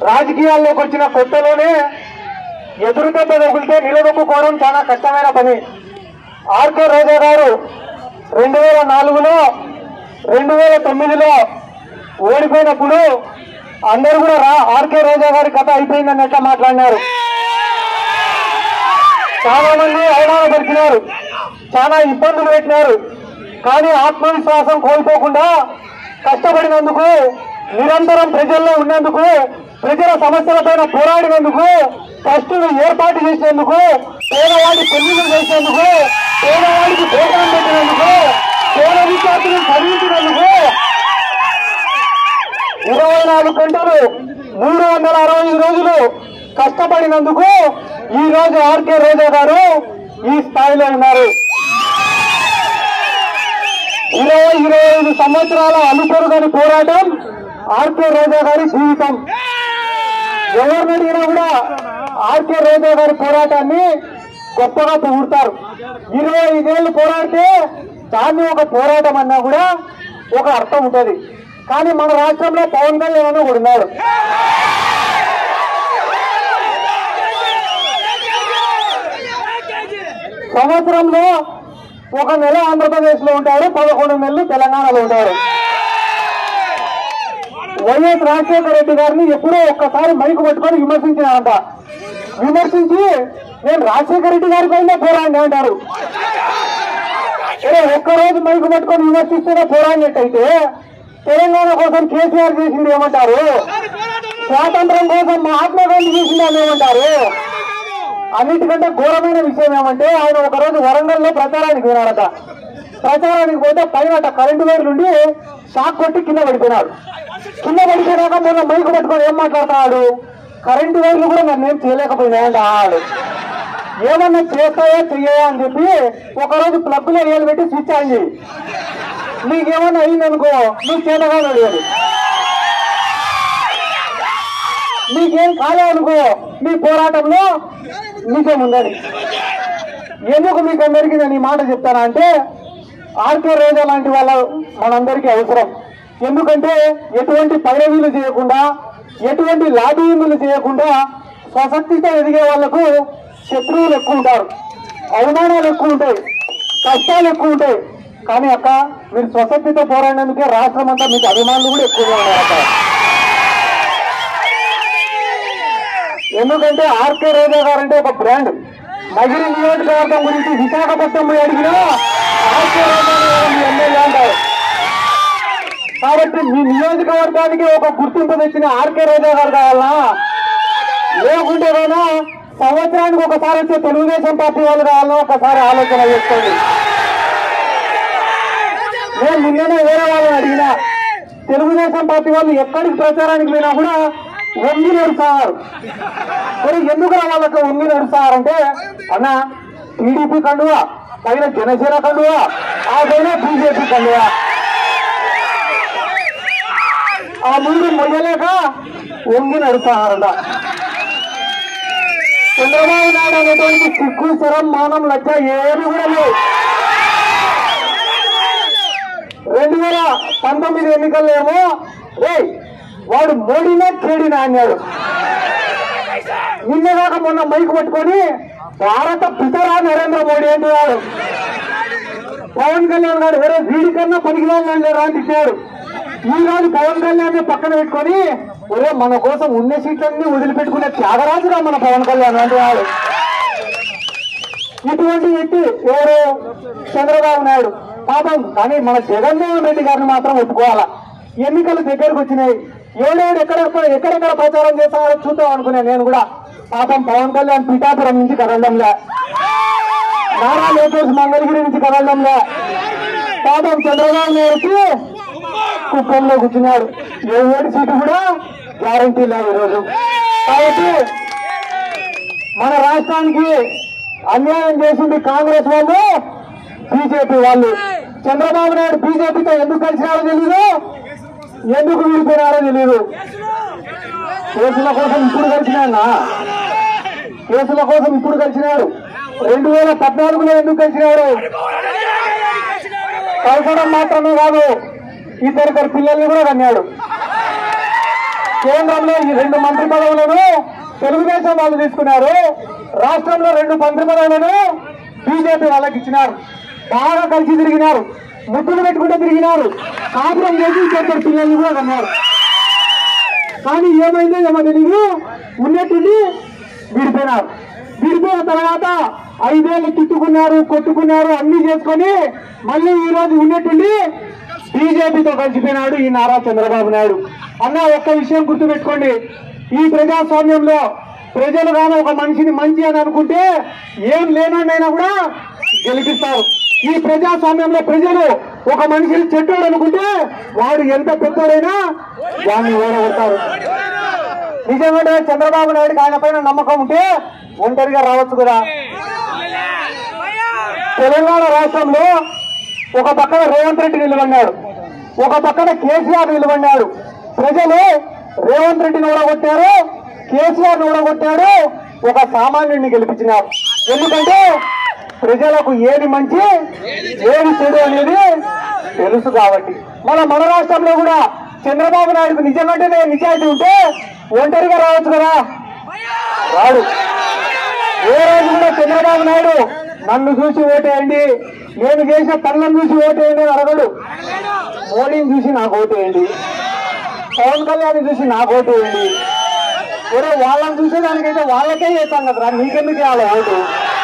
రాజకీయాల్లోకి వచ్చిన కొత్తలోనే ఎదురు దెబ్బ తగిలితే నిలదొక్కుకోవడం చాలా కష్టమైన పని ఆర్కే రోజా గారు రెండు వేల నాలుగులో రెండు వేల తొమ్మిదిలో ఓడిపోయినప్పుడు అందరూ కూడా రా ఆర్కే రోజా గారి కథ అయిపోయిందన్నట్ల మాట్లాడినారు చాలా మంది అవమానపరిచినారు చాలా ఇబ్బందులు పెట్టినారు కానీ ఆత్మవిశ్వాసం కోల్పోకుండా కష్టపడినందుకు నిరంతరం ప్రజల్లో ఉన్నందుకు ప్రజల సమస్యలపైన పోరాడినందుకు ట్రస్టులు ఏర్పాటు చేసినందుకు పేదవాడి పెళ్లిళ్ళు చేసినందుకు పేదవాడికి భోజనం పెట్టినందుకు పేద విద్యార్థులను చదివించినందుకు ఇరవై నాలుగు గంటలు మూడు వందల అరవై ఐదు రోజులు కష్టపడినందుకు ఈ రోజు ఆర్కే రోజా గారు ఈ స్థాయిలో ఉన్నారు ఇరవై ఇరవై ఐదు సంవత్సరాల అనుపరుగని పోరాటం ఆర్కే రోజా గారి జీవితం ఎవరిని అడిగినా కూడా ఆర్కే రోజా గారి పోరాటాన్ని గొప్పగా పొగుడతారు ఇరవై ఐదేళ్లు పోరాడితే దాన్ని ఒక పోరాటం అన్నా కూడా ఒక అర్థం ఉంటుంది కానీ మన రాష్ట్రంలో పవన్ కళ్యాణ్ అని ఒకడు ఉన్నాడు సంవత్సరంలో ఒక నెల ఆంధ్రప్రదేశ్ లో ఉంటాడు పదకొండు నెలలు తెలంగాణలో ఉంటాడు వైఎస్ రాజశేఖర రెడ్డి గారిని ఎప్పుడో ఒక్కసారి మైకు పట్టుకొని విమర్శించినారంట విమర్శించి నేను రాజశేఖర రెడ్డి గారి పైన పోరాడిని అంటారు సరే ఒక్కరోజు మైకు పట్టుకొని విమర్శిస్తేనే పోరాడినట్టయితే తెలంగాణ కోసం కేసీఆర్ చేసింది ఏమంటారు స్వాతంత్రం కోసం మహాత్మా గాంధీ చేసింది అని ఏమంటారు అన్నిటికంటే ఘోరమైన విషయం ఏమంటే ఆయన ఒకరోజు వరంగల్లో ప్రచారానికి పోయినాడట ప్రచారానికి పోతే పైన కరెంటు వైర్ నుండి షాక్ కొట్టి కింద పడిపోయినాడు కింద పడిపోయినాక మొన్న మైకు పట్టుకొని ఏం మాట్లాడుతున్నాడు కరెంటు వైర్లు కూడా నన్ను ఏం చేయలేకపోయినాయండి ఆడు ఏమన్నా చేస్తాయా చెయ్యా అని చెప్పి ఒకరోజు ప్లగ్లో ఏలు పెట్టి స్విచ్ ఆన్ చేయి నీకేమన్నా అయిందనుకో నువ్వు చేతగాడు అడిగాడు మీకేం కాలే అనుకో మీ పోరాటంలో నిజం ఉందని ఎందుకు మీకు అందరికీ నేను ఈ మాట చెప్తానా అంటే ఆర్కే రోజా లాంటి వాళ్ళ మనందరికీ అవసరం ఎందుకంటే ఎటువంటి పైరవీలు చేయకుండా ఎటువంటి లాబీయింగ్లు చేయకుండా స్వశక్తితో ఎదిగే వాళ్లకు శత్రువులు ఎక్కువ ఉంటారు అవమానాలు ఎక్కువ ఉంటాయి కష్టాలు ఎక్కువ ఉంటాయి కానీ అక్క మీరు స్వశక్తితో పోరాడినందుకే రాష్ట్రం అంతా మీకు అభిమానులు కూడా ఎక్కువగా ఉన్నారు అక్క ఎందుకంటే ఆర్కే రోజా గారు అంటే ఒక బ్రాండ్ నగిరి నియోజకవర్గం గురించి విశాఖపట్నం పోయి అడిగినా ఆర్కే రోజా గారు మీ ఎమ్మెల్యే అంటారు కాబట్టి మీ నియోజకవర్గానికి ఒక గుర్తింపు తెచ్చిన ఆర్కే రోజా గారు కావాలనా లేకుంటే కానీ సంవత్సరానికి ఒకసారి వచ్చే తెలుగుదేశం పార్టీ వాళ్ళు కావాలన్నా ఒకసారి ఆలోచన చేసుకోండి నేను నిన్ననే వేరే వాళ్ళని అడిగినా తెలుగుదేశం పార్టీ వాళ్ళు ఎక్కడికి ప్రచారానికి పోయినా కూడా వంగి నడుస్తారు మరి ఎందుకు వాళ్ళకి వంగి నడుస్తారంటే అన్న టీడీపీ కండువా పైన జనసేన కండువా ఆ పైన బీజేపీ కండువా ఆ ముందు మొయ్యలేక వంగి నడుస్తారంట చంద్రబాబు నాయుడు అనేటువంటి సిగ్గు శరం మానం లెక్క ఏమి కూడా లేవు రెండు వేల పంతొమ్మిది ఎన్నికల్లో ఏమో ఏయ్ వాడు మోడీనే కేడినా అన్నాడు నిన్నగాక మొన్న మైకు పట్టుకొని భారత పితరా నరేంద్ర మోడీ అంటున్నాడు పవన్ కళ్యాణ్ గారు వేరే వీడి కన్నా పనికిరాని లేరా అని తిట్టాడు ఈ రోజు పవన్ కళ్యాణ్ పక్కన పెట్టుకొని ఒరే మన కోసం ఉన్న సీట్లన్నీ వదిలిపెట్టుకునే త్యాగరాజురా మన పవన్ కళ్యాణ్ అంటున్నాడు ఇటువంటి వ్యక్తి ఎవరు చంద్రబాబు నాయుడు పాపం కానీ మన జగన్మోహన్ రెడ్డి గారిని మాత్రం ఒప్పుకోవాలా ఎన్నికలు దగ్గరకు వచ్చినాయి ఎవడెవడు ఎక్కడెక్కడ ఎక్కడెక్కడ ప్రచారం చేస్తాడో చూద్దాం అనుకున్నాను నేను కూడా పాపం పవన్ కళ్యాణ్ పిఠాపురం నుంచి కదలడంలే నారా లోకేష్ మంగళగిరి నుంచి కదలడంలే పాపం చంద్రబాబు నాయుడుకి కుప్పంలో కూర్చున్నాడు ఏ ఓడి సీటు కూడా గ్యారంటీ లేదు ఈరోజు కాబట్టి మన రాష్ట్రానికి అన్యాయం చేసింది కాంగ్రెస్ వాళ్ళు బీజేపీ వాళ్ళు చంద్రబాబు నాయుడు బీజేపీతో ఎందుకు కలిసినారో తెలీదు ఎందుకు విడిపోయినారో తెలీదు కేసుల కోసం ఇప్పుడు కలిసినా కేసుల కోసం ఇప్పుడు కలిసినాడు రెండు వేల పద్నాలుగులో ఎందుకు కలిసినాడు కలసడం మాత్రమే కాదు ఇద్దరిద్దరు పిల్లల్ని కూడా కన్నాడు కేంద్రంలో ఈ రెండు మంత్రి పదవులను తెలుగుదేశం వాళ్ళు తీసుకున్నారు రాష్ట్రంలో రెండు మంత్రి పదవులను బీజేపీ వాళ్ళకి ఇచ్చినారు బాగా కలిసి తిరిగినారు ముద్దులు పెట్టుకుంటూ తిరిగినారు కాపురం చేసి ఇద్దరు పిల్లల్ని కూడా కన్నారు కానీ ఏమైందో ఏమో తెలియదు ఉన్నట్టుండి విడిపోయినారు విడిపోయిన తర్వాత ఐదేళ్ళు తిట్టుకున్నారు కొట్టుకున్నారు అన్ని చేసుకొని మళ్ళీ ఈ రోజు ఉన్నట్టుండి బీజేపీతో కలిసిపోయినాడు ఈ నారా చంద్రబాబు నాయుడు అన్న ఒక్క విషయం గుర్తుపెట్టుకోండి ఈ ప్రజాస్వామ్యంలో ప్రజలు కానీ ఒక మనిషిని మంచి అని అనుకుంటే ఏం లేనైనా కూడా గెలిపిస్తారు ఈ ప్రజాస్వామ్యంలో ప్రజలు ఒక మనిషిని చెడ్డోడు అనుకుంటే వాడు ఎంత పెద్దోడైనా వాడిని ఓడగొడతారు నిజంగానే చంద్రబాబు నాయుడుకి ఆయన పైన నమ్మకం ఉంటే ఒంటరిగా రావచ్చు కదా తెలంగాణ రాష్ట్రంలో ఒక పక్కన రేవంత్ రెడ్డి నిలబడినాడు ఒక పక్కన కేసీఆర్ నిలబడినాడు ప్రజలు రేవంత్ రెడ్డిని ఓడగొట్టారు కేసీఆర్ ఓడగొట్టాడు ఒక సామాన్యుడిని గెలిపించినారు ఎందుకంటే ప్రజలకు ఏది మంచి ఏది చెడు అనేది తెలుసు కాబట్టి మన మన రాష్ట్రంలో కూడా చంద్రబాబు నాయుడుకు నిజంగానే నిజాయితీ ఉంటే ఒంటరిగా రావచ్చు కదా రాడు ఏ రోజు కూడా చంద్రబాబు నాయుడు నన్ను చూసి ఓటేయండి నేను చేసిన పనులను చూసి ఓటేయండి అని అడగడు మోడీని చూసి నాకు ఓటేయండి పవన్ కళ్యాణ్ చూసి నాకు ఓటేయండి ఒరే వాళ్ళని చూసేదానికైతే వాళ్ళకే చేస్తాం కదరా నీకెందుకు చేయాలి ఓటు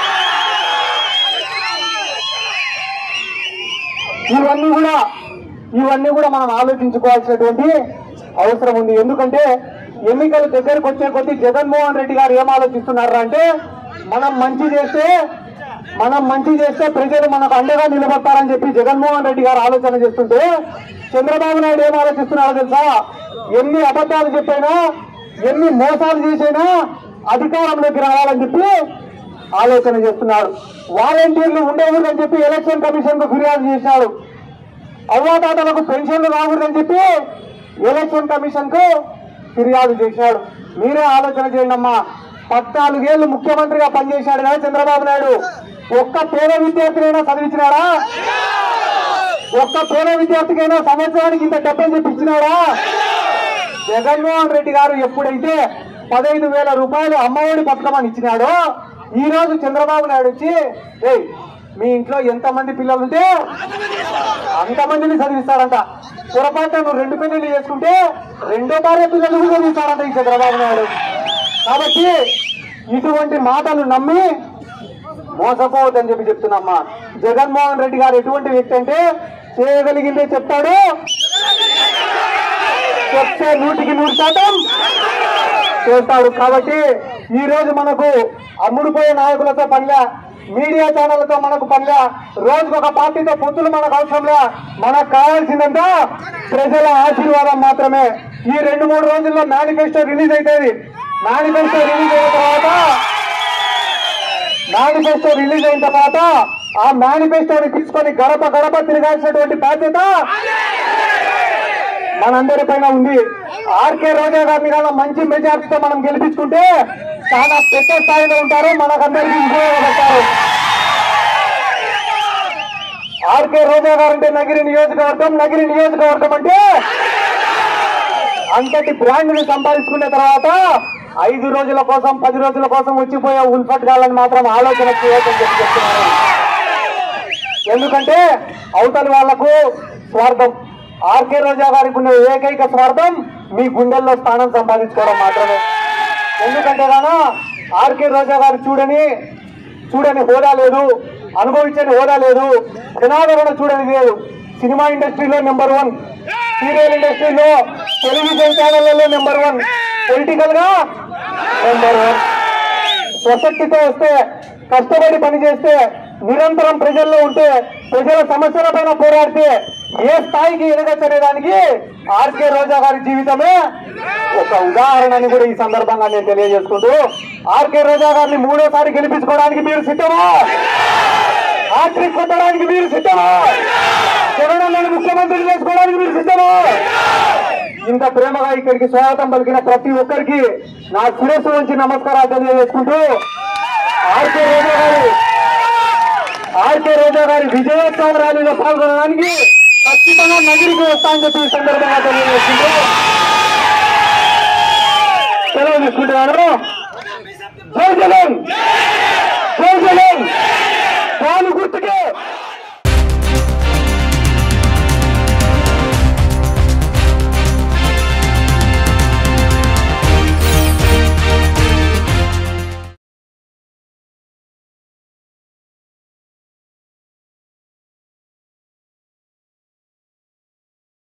ఇవన్నీ కూడా ఇవన్నీ కూడా మనం ఆలోచించుకోవాల్సినటువంటి అవసరం ఉంది ఎందుకంటే ఎన్నికలు దగ్గరకు వచ్చే కొద్దీ జగన్మోహన్ రెడ్డి గారు ఏం ఆలోచిస్తున్నారు అంటే మనం మంచి చేస్తే మనం మంచి చేస్తే ప్రజలు మనకు అండగా నిలబడతారని చెప్పి జగన్మోహన్ రెడ్డి గారు ఆలోచన చేస్తుంటే చంద్రబాబు నాయుడు ఏం ఆలోచిస్తున్నారో తెలుసా ఎన్ని అబద్ధాలు చెప్పైనా ఎన్ని మోసాలు చేసైనా అధికారంలోకి రావాలని చెప్పి ఆలోచన చేస్తున్నాడు వాలంటీర్లు ఉండకూడదని చెప్పి ఎలక్షన్ కమిషన్ కు ఫిర్యాదు చేశాడు అవ్వాతాతలకు పెన్షన్లు రాకూడదని చెప్పి ఎలక్షన్ కమిషన్ కు ఫిర్యాదు చేశాడు మీరే ఆలోచన చేయండి అమ్మా పద్నాలుగేళ్లు ముఖ్యమంత్రిగా పనిచేశాడు కదా చంద్రబాబు నాయుడు ఒక్క పేద విద్యార్థినైనా చదివించినాడా ఒక్క పేద విద్యార్థికైనా సంవత్సరానికి ఇంత డబ్బులు చెప్పించినాడా జగన్మోహన్ రెడ్డి గారు ఎప్పుడైతే పదహైదు వేల రూపాయలు అమ్మఒడి పథకమని ఇచ్చినాడో ఈ రోజు చంద్రబాబు నాయుడు వచ్చి ఏయ్ మీ ఇంట్లో ఎంతమంది పిల్లలు ఉంటే అంతమందిని చదివిస్తాడంట పొరపాటున నువ్వు రెండు పెళ్లి చేసుకుంటే రెండో భార్య పిల్లలు కూడా చదివిస్తాడంట ఈ చంద్రబాబు నాయుడు కాబట్టి ఇటువంటి మాటలు నమ్మి మోసపోవద్దని చెప్పి చెప్తున్నామ్మా జగన్మోహన్ రెడ్డి గారు ఎటువంటి వ్యక్తి అంటే చేయగలిగిందే చెప్తాడు చెప్తే నూటికి నూరు శాతం చేస్తాడు కాబట్టి ఈ రోజు మనకు అమ్ముడుపోయే నాయకులతో పనిలే మీడియా ఛానళ్లతో మనకు పనిలే రోజుకు ఒక పార్టీతో పొత్తులు మనకు అవసరంలే మనకు కావాల్సిందంతా ప్రజల ఆశీర్వాదం మాత్రమే ఈ రెండు మూడు రోజుల్లో మేనిఫెస్టో రిలీజ్ అవుతుంది మేనిఫెస్టో రిలీజ్ అయిన తర్వాత మేనిఫెస్టో రిలీజ్ అయిన తర్వాత ఆ మేనిఫెస్టోని తీసుకొని గడప గడప తిరగాల్సినటువంటి బాధ్యత మనందరి పైన ఉంది ఆర్కే రోజా గారిని కన్నా మంచి మెజార్టీతో మనం గెలిపించుకుంటే చాలా పెద్ద స్థాయిలో ఉంటారు మనకందరికీ ఉపయోగపడతారు ఆర్కే రోజా గారు అంటే నగిరి నియోజకవర్గం నగిరి నియోజకవర్గం అంటే అంతటి బ్రాండ్ ని సంపాదించుకున్న తర్వాత ఐదు రోజుల కోసం పది రోజుల కోసం వచ్చిపోయే ఉల్ఫట్ గాలని మాత్రం ఆలోచన చేయొద్దని చెప్పి చెప్తున్నారు ఎందుకంటే అవతలి వాళ్లకు స్వార్థం ఆర్కే రోజా గారికి ఉన్న ఏకైక స్వార్థం మీ గుండెల్లో స్థానం సంపాదించుకోవడం మాత్రమే ఎందుకంటే గాన ఆర్కే రోజా గారు చూడని చూడని హోదా లేదు అనుభవించని హోదా లేదు జనాదరణ చూడని లేదు సినిమా ఇండస్ట్రీలో నెంబర్ వన్ సీరియల్ ఇండస్ట్రీలో టెలివిజన్ ఛానళ్లలో నెంబర్ వన్ పొలిటికల్ గా నెంబర్ వన్ స్వశక్తితో వస్తే కష్టపడి పని చేస్తే నిరంతరం ప్రజల్లో ఉంటే ప్రజల సమస్యల పైన పోరాడితే ఏ స్థాయికి ఎదగచ్చనే దానికి ఆర్కే రోజా గారి జీవితమే ఒక ఉదాహరణని కూడా ఈ సందర్భంగా నేను తెలియజేసుకుంటూ ఆర్కే రోజా గారిని మూడోసారి గెలిపించుకోవడానికి మీరు సిద్ధమా హ్యాట్రిక్ కొట్టడానికి మీరు సిద్ధమా జగనన్నని ముఖ్యమంత్రి చేసుకోవడానికి మీరు సిద్ధమా ఇంత ప్రేమగా ఇక్కడికి స్వాగతం పలికిన ప్రతి ఒక్కరికి నా శిరస్సు నుంచి నమస్కారాలు తెలియజేసుకుంటూ ఆర్కే రోజా గారి ఆర్కే రోజా గారి విజయోత్సవ ర్యాలీలో పాల్గొనడానికి ఖచ్చితంగా నగిరికి వస్తానని చెప్పి ఈ సందర్భంగా తెలియజేసుకుంటూ కోరుకుంటున్నాను జై జగన్